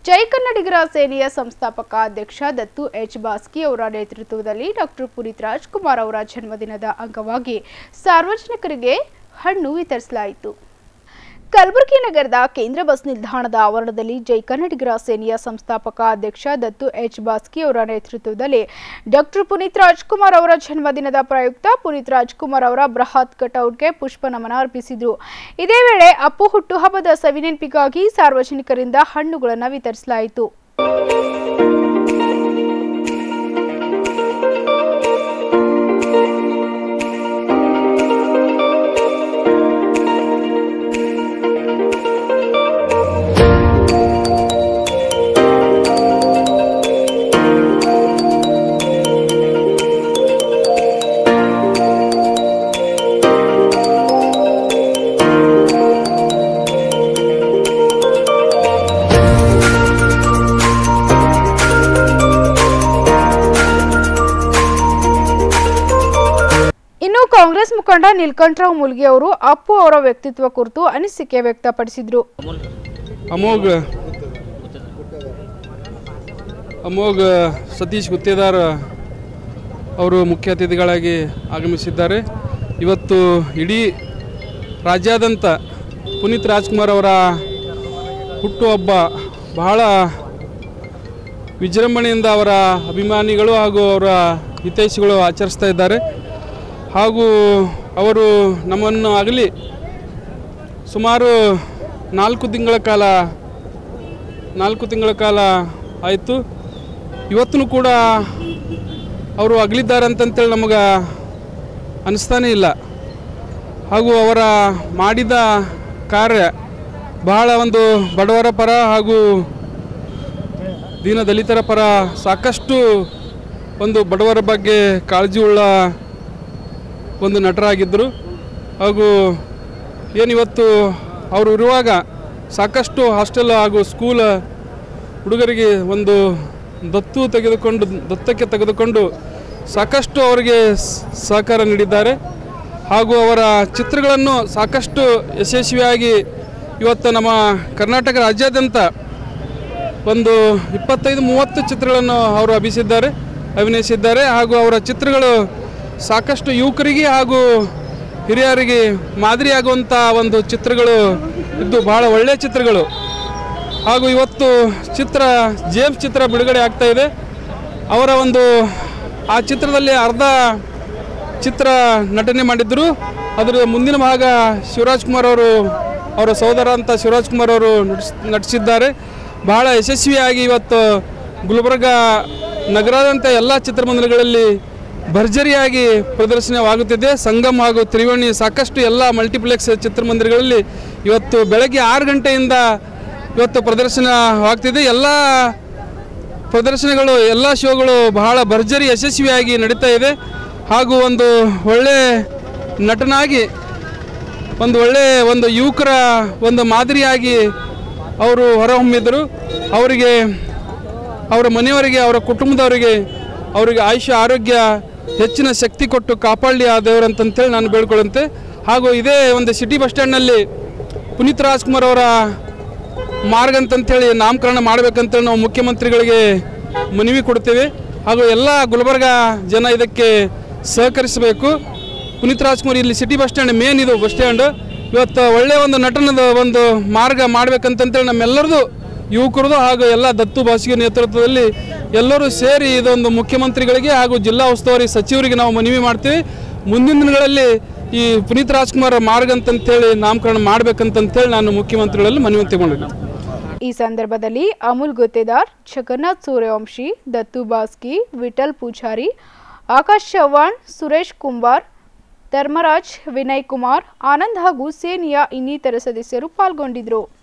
ಜೈ ಕನ್ನಡಿಗರ ಸೇನೆಯ ಸಂಸ್ಥಾಪಕ ಅಧ್ಯಕ್ಷ ದತ್ತು ಎಚ್ ಬಾಸ್ಕಿ ಅವರ ನೇತೃತ್ವದಲ್ಲಿ ಡಾಕ್ಟರ್ ಪುನೀತ್ ರಾಜ್ಕುಮಾರ್ ಅವರ ಜನ್ಮದಿನದ ಅಂಗವಾಗಿ ಸಾರ್ವಜನಿಕರಿಗೆ ಹಣ್ಣು ವಿತರಿಸಲಾಯಿತು ಕಲಬುರಗಿ ನಗರದ ಕೇಂದ್ರ ಬಸ್ ನಿಲ್ದಾಣದ ಆವರಣದಲ್ಲಿ ಜೈ ಕನ್ನಡಿಗರ ಸೇನೆಯ ಸಂಸ್ಥಾಪಕ ಅಧ್ಯಕ್ಷ ದತ್ತು ಎಚ್ ಬಾಸ್ಕಿ ಅವರ ನೇತೃತ್ವದಲ್ಲಿ ಡಾಕ್ಟರ್ ಪುನೀತ್ ರಾಜ್ಕುಮಾರ್ ಅವರ ಜನ್ಮದಿನದ ಪ್ರಯುಕ್ತ ಪುನೀತ್ ರಾಜ್ಕುಮಾರ್ ಅವರ ಬೃಹತ್ ಕಟೌಟ್ಗೆ ಪುಷ್ಪ ನಮನ ಅರ್ಪಿಸಿದರು ಇದೇ ವೇಳೆ ಅಪ್ಪು ಹುಟ್ಟುಹಬ್ಬದ ಸವಿನೆನಪಿಗಾಗಿ ಸಾರ್ವಜನಿಕರಿಂದ ಹಣ್ಣುಗಳನ್ನು ವಿತರಿಸಲಾಯಿತು ಇನ್ನು ಕಾಂಗ್ರೆಸ್ ಮುಖಂಡ ನೀಲ್ಕಂಠರಾವ್ ಮುಲ್ಗಿ ಅವರು ಅಪ್ಪು ಅವರ ವ್ಯಕ್ತಿತ್ವ ಕುರಿತು ಅನಿಸಿಕೆ ವ್ಯಕ್ತಪಡಿಸಿದರು ಅಮೋಘ ಅಮೋಘ ಸತೀಶ್ ಗುತ್ತೇದಾರ್ ಅವರು ಮುಖ್ಯ ಅತಿಥಿಗಳಾಗಿ ಆಗಮಿಸಿದ್ದಾರೆ ಇವತ್ತು ಇಡೀ ರಾಜ್ಯಾದ್ಯಂತ ಪುನೀತ್ ರಾಜ್ಕುಮಾರ್ ಅವರ ಹುಟ್ಟುಹಬ್ಬ ಬಹಳ ವಿಜೃಂಭಣೆಯಿಂದ ಅವರ ಅಭಿಮಾನಿಗಳು ಹಾಗೂ ಅವರ ಹಿತೈಷಿಗಳು ಆಚರಿಸ್ತಾ ಇದ್ದಾರೆ ಹಾಗೂ ಅವರು ನಮ್ಮನ್ನು ಆಗಲಿ ಸುಮಾರು ನಾಲ್ಕು ತಿಂಗಳ ಕಾಲ ನಾಲ್ಕು ತಿಂಗಳ ಕಾಲ ಆಯಿತು ಇವತ್ತೂ ಕೂಡ ಅವರು ಅಗಲಿದ್ದಾರೆ ಅಂತಂತೇಳಿ ನಮಗೆ ಅನಿಸ್ತಾನೇ ಇಲ್ಲ ಹಾಗೂ ಅವರ ಮಾಡಿದ ಕಾರ್ಯ ಬಹಳ ಒಂದು ಬಡವರ ಪರ ಹಾಗೂ ದೀನ ದಲಿತರ ಪರ ಸಾಕಷ್ಟು ಒಂದು ಬಡವರ ಬಗ್ಗೆ ಕಾಳಜಿ ಉಳ್ಳ ಒಂದು ನಟರಾಗಿದ್ದರು ಹಾಗೂ ಏನಿವತ್ತು ಅವರು ಇರುವಾಗ ಸಾಕಷ್ಟು ಹಾಸ್ಟೆಲ್ ಹಾಗೂ ಸ್ಕೂಲ್ ಹುಡುಗರಿಗೆ ಒಂದು ದತ್ತು ತೆಗೆದುಕೊಂಡು ದತ್ತಕ್ಕೆ ತೆಗೆದುಕೊಂಡು ಸಾಕಷ್ಟು ಅವರಿಗೆ ಸ್- ಸಹಕಾರ ನೀಡಿದ್ದಾರೆ ಹಾಗೂ ಅವರ ಚಿತ್ರಗಳನ್ನು ಸಾಕಷ್ಟು ಯಶಸ್ವಿಯಾಗಿ ಇವತ್ತು ನಮ್ಮ ಕರ್ನಾಟಕ ರಾಜ್ಯಾದ್ಯಂತ ಒಂದು ಇಪ್ಪತ್ತೈದು ಮೂವತ್ತು ಚಿತ್ರಗಳನ್ನು ಅವರು ಅಭಿಸಿದ್ದಾರೆ ಅಭಿನಯಿಸಿದ್ದಾರೆ ಹಾಗೂ ಅವರ ಚಿತ್ರಗಳು ಸಾಕಷ್ಟು ಯುವಕರಿಗೆ ಹಾಗೂ ಹಿರಿಯರಿಗೆ ಮಾದರಿಯಾಗುವಂಥ ಒಂದು ಚಿತ್ರಗಳು ಇದ್ದು ಬಹಳ ಒಳ್ಳೆಯ ಚಿತ್ರಗಳು ಹಾಗೂ ಇವತ್ತು ಚಿತ್ರ ಜೇಮ್ಸ್ ಚಿತ್ರ ಬಿಡುಗಡೆ ಆಗ್ತಾ ಇದೆ ಅವರ ಒಂದು ಆ ಚಿತ್ರದಲ್ಲಿ ಅರ್ಧ ಚಿತ್ರ ನಟನೆ ಮಾಡಿದ್ರು ಅದರ ಮುಂದಿನ ಭಾಗ ಶಿವರಾಜ್ ಕುಮಾರ್ ಅವರು ಅವರ ಸಹೋದರ ಅಂತ ಶಿವರಾಜ್ ಕುಮಾರ್ ಅವರು ನಟಿಸ್ ನಟಿಸಿದ್ದಾರೆ ಬಹಳ ಯಶಸ್ವಿಯಾಗಿ ಇವತ್ತು ಗುಲ್ಬರ್ಗ ನಗರದಂಥ ಎಲ್ಲ ಚಿತ್ರಮಂದಿರಗಳಲ್ಲಿ ಭರ್ಜರಿಯಾಗಿ ಪ್ರದರ್ಶನವಾಗುತ್ತಿದೆ ಸಂಗಮ್ ಹಾಗೂ ತ್ರಿವೇಣಿ ಸಾಕಷ್ಟು ಎಲ್ಲ ಮಲ್ಟಿಪ್ಲೆಕ್ಸ್ ಚಿತ್ರಮಂದಿರಗಳಲ್ಲಿ ಇವತ್ತು ಬೆಳಗ್ಗೆ ಆರು ಗಂಟೆಯಿಂದ ಇವತ್ತು ಪ್ರದರ್ಶನವಾಗ್ತಿದೆ ಎಲ್ಲ ಪ್ರದರ್ಶನಗಳು ಎಲ್ಲ ಶೋಗಳು ಬಹಳ ಭರ್ಜರಿ ಯಶಸ್ವಿಯಾಗಿ ನಡೀತಾ ಇದೆ ಹಾಗೂ ಒಂದು ಒಳ್ಳೆ ನಟನಾಗಿ ಒಂದು ಒಳ್ಳೆ ಒಂದು ಯುವಕರ ಒಂದು ಮಾದರಿಯಾಗಿ ಅವರು ಹೊರಹೊಮ್ಮಿದರು ಅವರಿಗೆ ಅವರ ಮನೆಯವರಿಗೆ ಅವರ ಕುಟುಂಬದವರಿಗೆ ಅವರಿಗೆ ಆಯುಷ್ಯ ಆರೋಗ್ಯ ಹೆಚ್ಚಿನ ಶಕ್ತಿ ಕೊಟ್ಟು ಕಾಪಾಡಲಿ ಆ ದೇವರು ಅಂತಂತೇಳಿ ನಾನು ಬೇಡ್ಕೊಳ್ಳುವಂತೆ ಹಾಗೂ ಇದೇ ಒಂದು ಸಿಟಿ ಬಸ್ ಸ್ಟ್ಯಾಂಡ್ನಲ್ಲಿ ಪುನೀತ್ ರಾಜ್ಕುಮಾರ್ ಅವರ ಮಾರ್ಗ ಅಂತಂತೇಳಿ ನಾಮಕರಣ ಮಾಡಬೇಕಂತೇಳಿ ನಾವು ಮುಖ್ಯಮಂತ್ರಿಗಳಿಗೆ ಮನವಿ ಕೊಡ್ತೇವೆ ಹಾಗೂ ಎಲ್ಲ ಗುಲ್ಬರ್ಗ ಜನ ಇದಕ್ಕೆ ಸಹಕರಿಸಬೇಕು ಪುನೀತ್ ರಾಜ್ಕುಮಾರ್ ಇಲ್ಲಿ ಸಿಟಿ ಬಸ್ ಸ್ಟ್ಯಾಂಡ್ ಮೇನ್ ಇದು ಬಸ್ ಸ್ಟ್ಯಾಂಡ್ ಇವತ್ತು ಒಳ್ಳೆಯ ಒಂದು ನಟನದ ಒಂದು ಮಾರ್ಗ ಮಾಡ್ಬೇಕಂತಂತೇಳಿ ನಮ್ಮೆಲ್ಲರದು ಯುವಕರದು ಹಾಗೂ ಎಲ್ಲ ದತ್ತು ಬಾಸಿಗೆ ನೇತೃತ್ವದಲ್ಲಿ ಎಲ್ಲರೂ ಸೇರಿ ಇದೊಂದು ಮುಖ್ಯಮಂತ್ರಿಗಳಿಗೆ ಹಾಗೂ ಜಿಲ್ಲಾ ಉಸ್ತುವಾರಿ ಸಚಿವರಿಗೆ ನಾವು ಮನವಿ ಮಾಡ್ತೀವಿ ಮುಂದಿನ ದಿನಗಳಲ್ಲಿ ಈ ಪುನೀತ್ ರಾಜ್ಕುಮಾರ್ ಮಾರ್ಗ ಅಂತಂತೇಳಿ ನಾಮಕರಣ ಮಾಡ್ಬೇಕಂತಂತೇಳಿ ನಾನು ಮುಖ್ಯಮಂತ್ರಿಗಳಲ್ಲಿ ಮನವಿ ತಗೊಂಡಿದ್ದೀನಿ ಈ ಸಂದರ್ಭದಲ್ಲಿ ಅಮುಲ್ ಗುತ್ತೇದಾರ್ ಜಗನ್ನಾಥ್ ಸೂರ್ಯವಂಶಿ ದತ್ತು ಬಾಸ್ಕಿ ವಿಠಲ್ ಪೂಜಾರಿ ಆಕಾಶ್ ಚವ್ಹಾಣ್ ಸುರೇಶ್ ಕುಂಬಾರ್ ಧರ್ಮರಾಜ್ ವಿನಯ್ ಕುಮಾರ್ ಆನಂದ್ ಹಾಗೂ ಸೇನೆಯ ಇನ್ನಿತರ ಸದಸ್ಯರು ಪಾಲ್ಗೊಂಡಿದ್ದರು